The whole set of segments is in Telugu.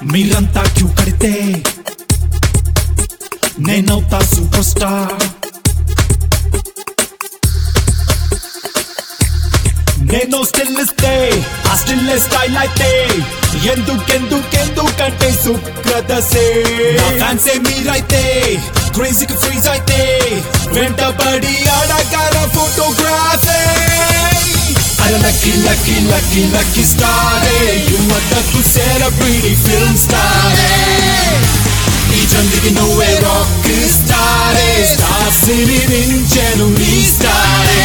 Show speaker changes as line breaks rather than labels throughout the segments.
మీరంతా క్యూ కడితే నేనవుతా సూపర్ స్టార్ నేను స్టిల్ ఇస్తే ఆ స్టిల్ స్టైల్ అయితే ఎందుకెందుకెందుకంటే సుప్రదసే నా ఫ్యాన్సే మీరైతే క్రేజీకి ఫ్రీజ్ అయితే వెంటబడి అడగాల ఫోటోగ్రాఫే అరే లక్కీ లక్కీ లక్కీ లక్కీ స్టారే యువతకు సెలబ్రిటీ ఫిల్మ్ స్టారే ఈ జందికి నువ్వే రాక్ స్టారే స్టార్స్ నిరించెను నీ స్టారే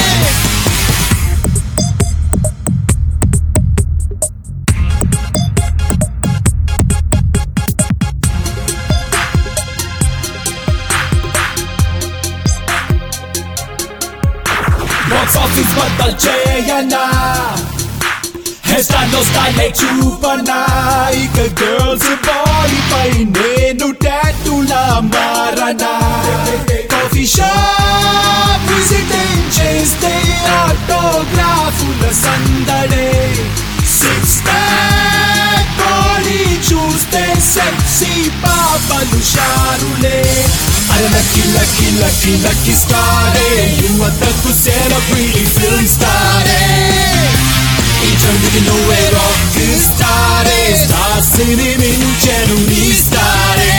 బాక్స్ ఆఫీస్ బద్దల్ చేయనా హెయిర్ స్టైల్ లో స్టైల్ చూపనా ఇక గర్ల్స్ బాడీ పై నేను టాటూలా మారనా కాఫీ షాప్ విజిటింగ్ చేస్తే ఆటోగ్రాఫుల సందడే సిక్స్ ప్యాక్ బాడీ చూస్తే సెక్సీ పాపలు షారులే అరే లక్కీ లక్కీ లక్కీ లక్కీ స్టారే యువతకు సెలబ్రిటీ ఫిల్మ్ స్టారే ఈ చంద్రుడి నువ్వే రాక్ స్టారే స్టార్స్ మించెను నీ స్టారే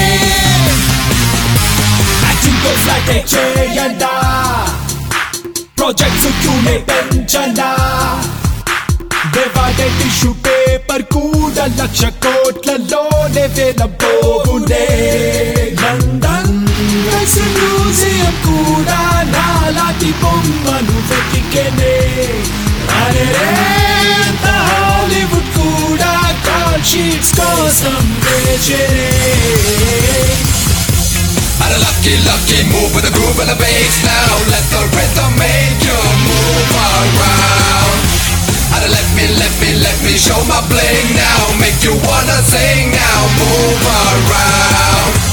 యాక్టింగ్ తో ఫ్లాట్ చేయండా ప్రాజెక్ట్స్ క్యూనే పెంచండా డివైడెడ్ టిష్యూ పేపర్ కూడా లక్ష కోట్లలోనే వేలబోవునే లండన్ మ్యూజియం కూడా నాలాంటి బొమ్మను వెతికెనే అరే హాలీవుడ్ కూడా కాల్ షీట్స్ కోసం వేచరే
Had a lucky, lucky move with a groove and a bass now. Let the rhythm make you move around. Had a let me, let me, let me show my bling now. Make you wanna sing now. Move around.